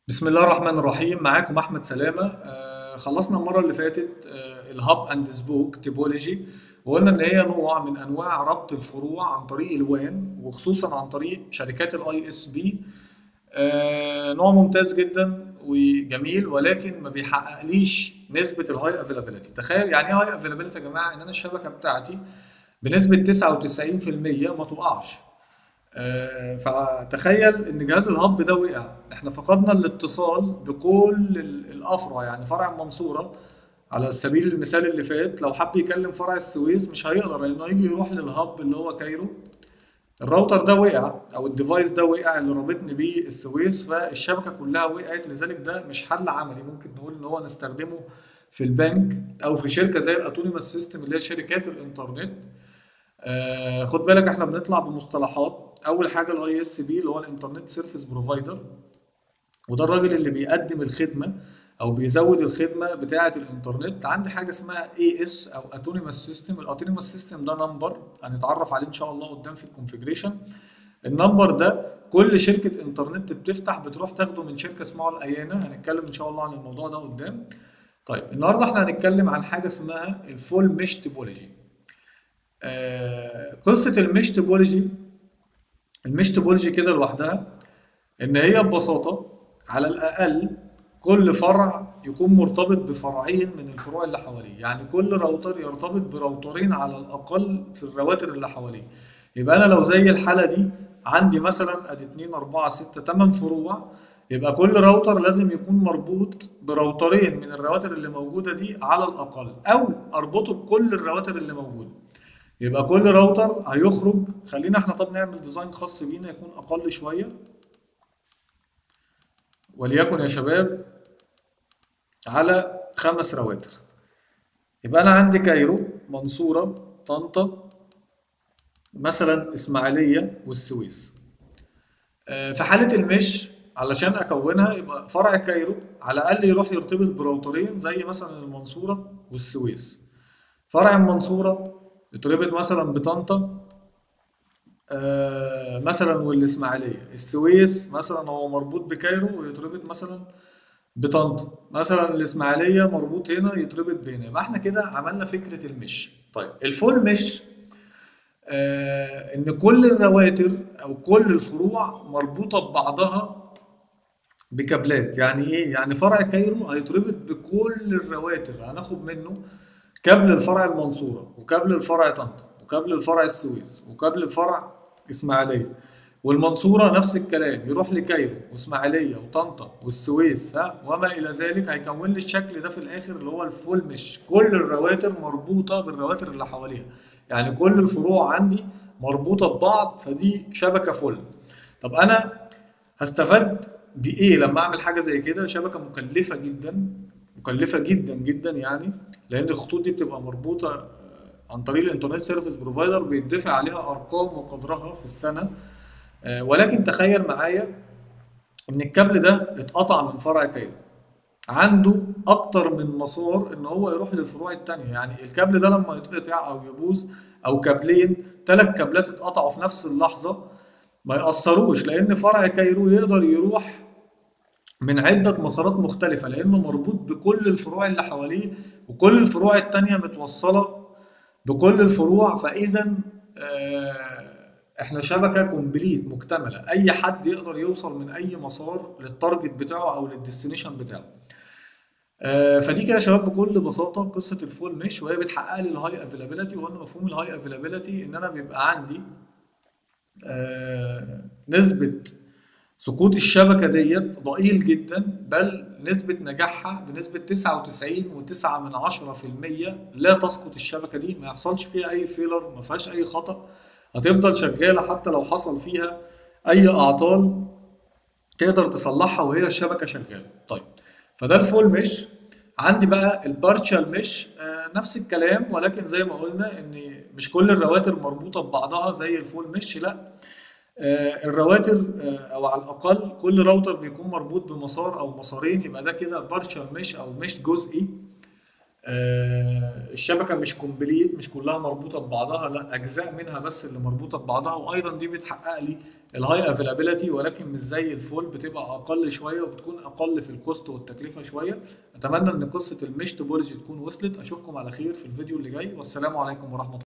بسم الله الرحمن الرحيم معاكم احمد سلامه آه خلصنا المره اللي فاتت آه الهاب اند سبوك تيبولوجي وقلنا ان هي نوع من انواع ربط الفروع عن طريق الوان وخصوصا عن طريق شركات الاي اس بي نوع ممتاز جدا وجميل ولكن ما بيحققليش نسبه الهاي افيلابيلتي تخيل يعني ايه هاي افيلابيلتي يا جماعه ان انا الشبكه بتاعتي بنسبه 99% ما تقعش آه، فتخيل ان جهاز الهب ده وقع احنا فقدنا الاتصال بكل ال- الافرع يعني فرع المنصوره على سبيل المثال اللي فات لو حب يكلم فرع السويس مش هيقدر لانه يجي يروح للهب اللي هو كايرو الراوتر ده وقع او الديفايس ده وقع اللي رابطني بيه السويس فالشبكه كلها وقعت لذلك ده مش حل عملي ممكن نقول ان هو نستخدمه في البنك او في شركه زي الاتونيمس سيستم اللي هي شركات الانترنت آه خد بالك احنا بنطلع بمصطلحات اول حاجه الاي اس بي اللي هو الانترنت سيرفيس بروفايدر وده الراجل اللي بيقدم الخدمه او بيزود الخدمه بتاعه الانترنت عندي حاجه اسمها اي اس او اتونيمس سيستم الاتونيمس سيستم ده نمبر هنتعرف عليه ان شاء الله قدام في الكونفيجريشن النمبر ده كل شركه انترنت بتفتح بتروح تاخده من شركه اسمها الايانا هنتكلم ان شاء الله عن الموضوع ده قدام طيب النهارده احنا هنتكلم عن حاجه اسمها الفول ميش تيبولوجي آه قصه الميش تيبولوجي الميش توبولوجي كده لوحدها ان هي ببساطه على الاقل كل فرع يكون مرتبط بفرعين من الفروع اللي حواليه يعني كل راوتر يرتبط براوترين على الاقل في الرواتر اللي حواليه يبقى انا لو زي الحاله دي عندي مثلا ادي 2 4 6 8 فروع يبقى كل راوتر لازم يكون مربوط براوترين من الرواتر اللي موجوده دي على الاقل او اربطه بكل الرواتر اللي موجوده يبقى كل راوتر هيخرج خلينا احنا طب نعمل ديزاين خاص بينا يكون اقل شويه وليكن يا شباب على خمس رواتر يبقى انا عندي كايرو منصوره طنطا مثلا اسماعيليه والسويس آه، في حاله المش علشان اكونها يبقى فرع كايرو على الاقل يروح يرتبط براوترين زي مثلا المنصوره والسويس فرع المنصوره يتربط مثلا بطنطا آه، مثلا والاسماعيليه السويس مثلا هو مربوط بكايرو ويتربط مثلا بطنطا مثلا الاسماعيليه مربوط هنا يتربط بهنا يبقى احنا كده عملنا فكره المش طيب الفول مش آه ان كل الرواتر او كل الفروع مربوطه ببعضها بكابلات يعني ايه يعني فرع كايرو هيتربط بكل الرواتر هناخد منه كابل الفرع المنصوره وكابل الفرع طنطا وكابل الفرع السويس وكابل الفرع اسماعيليه والمنصوره نفس الكلام يروح لكايرو واسماعيليه وطنطا والسويس ها وما الى ذلك هيكون لي الشكل ده في الاخر اللي هو الفول مش كل الرواتر مربوطه بالرواتر اللي حواليها يعني كل الفروع عندي مربوطه ببعض فدي شبكه فل طب انا هستفاد بايه لما اعمل حاجه زي كده شبكه مكلفه جدا مكلفه جدا جدا يعني لان الخطوط دي بتبقى مربوطه آه، عن طريق الانترنت سيرفيس بروفايدر بيدفع عليها ارقام وقدرها في السنه آه، ولكن تخيل معايا ان الكابل ده اتقطع من فرع كايرو عنده اكتر من مسار ان هو يروح للفروع التانية يعني الكابل ده لما يتقطع او يبوظ او كابلين ثلاث كابلات اتقطعوا في نفس اللحظة ما يأثروش لان فرع كايرو يقدر يروح من عدة مسارات مختلفة لأنه مربوط بكل الفروع اللي حواليه وكل الفروع التانية متوصلة بكل الفروع فإذا آه، احنا شبكة كومبليت مكتملة أي حد يقدر يوصل من أي مسار للتارجت بتاعه أو للديستنيشن بتاعه آه، فدي كده يا شباب بكل بساطة قصة الفول مش وهي بتحقق لي الهاي افيلابيلتي وقلنا مفهوم الهاي افيلابيلتي إن أنا بيبقى عندي آه، نسبة سقوط الشبكة ديت ضئيل جدا بل نسبة نجاحها بنسبة 99.9 من عشرة في المية لا تسقط الشبكة دي ما يحصلش فيها أي فيلر ما فيهاش أي خطأ هتفضل شغالة حتى لو حصل فيها أي أعطال تقدر تصلحها وهي الشبكة شغالة طيب فده الفول مش عندي بقى البارشال مش آه نفس الكلام ولكن زي ما قلنا ان مش كل الرواتر مربوطة ببعضها زي الفول مش لا آه، الرواتر آه، او على الاقل كل راوتر بيكون مربوط بمسار او مسارين يبقى ده كده بارشال مش او مش جزئي آه، الشبكه مش كومبليت مش كلها مربوطه ببعضها لا اجزاء منها بس اللي مربوطه ببعضها وايضا دي بتحقق لي الهاي افيلابيلتي ولكن مش زي الفول بتبقى اقل شويه وبتكون اقل في الكوست والتكلفه شويه اتمنى ان قصه المش توبولوجي تكون وصلت اشوفكم على خير في الفيديو اللي جاي والسلام عليكم ورحمه الله